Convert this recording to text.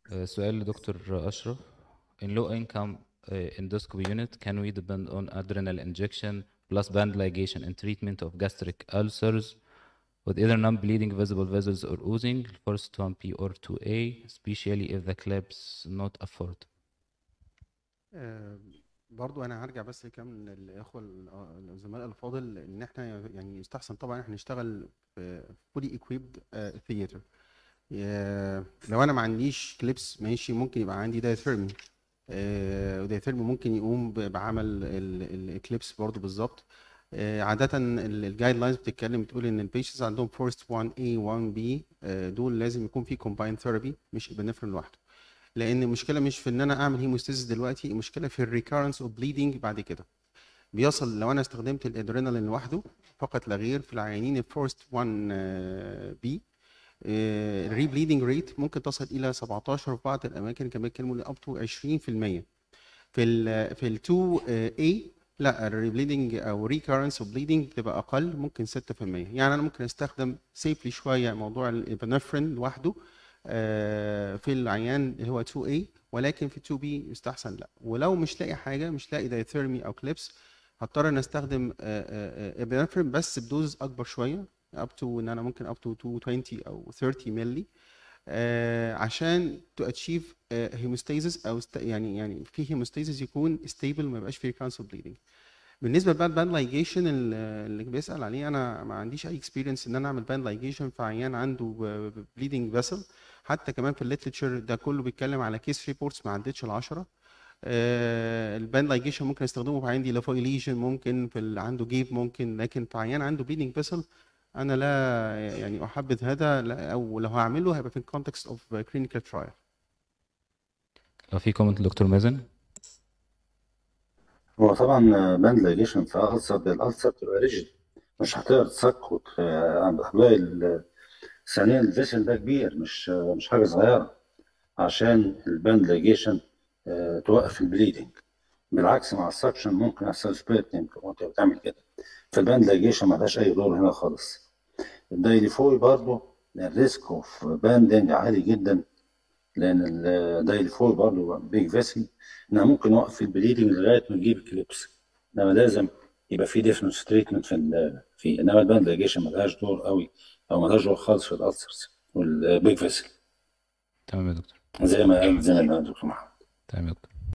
آه، سؤال لدكتور أشرف in low income uh, endoscopy unit can we depend on adrenal injection plus band ligation in treatment of gastric ulcers with either non-bleeding visible vessels or oozing first 1P or 2A especially if the clips not afford آه، برضو انا هرجع بس كمان الاخوه ال- آه، الزملاء الفاضل ان احنا يعني يستحسن طبعا احنا نشتغل في فولي ايكويبد ثياتر لو انا ما عنديش كليبس ماشي ممكن يبقى عندي دايثيرمي ودايثيرمي ممكن يقوم ب- بعمل الكليبس برضو بالظبط آه، عادة الجايد لاينز بتتكلم بتقول ان البيشنتس عندهم فورست 1A 1B آه، دول لازم يكون في كومباين ثيرابي مش ابنفرين لوحده لان المشكله مش في ان انا اعمل هيموستاسيس دلوقتي المشكله في الريكارنس اوف بليدنج بعد كده بيصل لو انا استخدمت الادرينالين لوحده فقط لا غير في العيانين الفورست 1 بي الري بليدنج ريت ممكن تصل الى 17 في بعض الاماكن كمان بيتكلموا اب تو 20% في ال في ال 2 اي لا الريبليدنج او ريكارنس اوف بليدنج بتبقى اقل ممكن 6% يعني انا ممكن استخدم سيفلي شويه موضوع الابنفرين لوحده آه، في العيان اللي هو 2A ولكن في 2B يستحسن لا ولو مش لاقي حاجه مش لاقي دايثيرمي او كليبس هضطر ان استخدم ابنفرين بس بدوز اكبر شويه اب تو ان انا ممكن اب تو 220 او 30 مللي آه، عشان تو اتشيف هيموستاسيس او است- يعني يعني في هيموستاسيس يكون ستيبل وما يبقاش فيه كانسر بليدنج بالنسبه للباند باند لايجيشن اللي بيسال عليه انا ما عنديش اي اكسبيرينس ان انا اعمل باند لايجيشن في عيان عنده بليدنج فيسل حتى كمان في الليترشر ده كله بيتكلم على كيس ريبورتس ما عدتش ال 10 الباند لايجيشن ممكن استخدمه في عيان دي لافوي ليجن ممكن في اللي عنده جيب ممكن لكن في عيان عنده بليدنج فيسل انا لا يعني احبذ هذا لا- او لو هعمله هيبقى في الكونتكست اوف كلينيكال ترايل لو في كومنت لدكتور مازن هو طبعا باند لايجيشن في ألسر ده الألسر بتبقى ريجيد مش هتقدر تسكت هتلاقي ال- ثانيا الفيسل ده كبير مش مش حاجة صغيرة عشان الباند لايجيشن آه، توقف البليدنج بالعكس مع السكشن ممكن يحصل سبيرتنج وانت بتعمل كده فالباند لايجيشن ملهاش أي دور هنا خالص الدايليفوي برضه الريسك اوف باندنج عالي جدا لان الدايليفوي برضه بيج فيسل انها ممكن يوقف البليدنج لغايه ما تجيب الكليبس انما لازم يبقى في ديفنس تريتمنت في ال- في انما الباند لايجيشن ملهاش دور قوي او ملهاش دور خالص في الالسرز والبيج فيسل تمام يا دكتور زي ما قال زي ما قال دكتور محمد تمام يا دكتور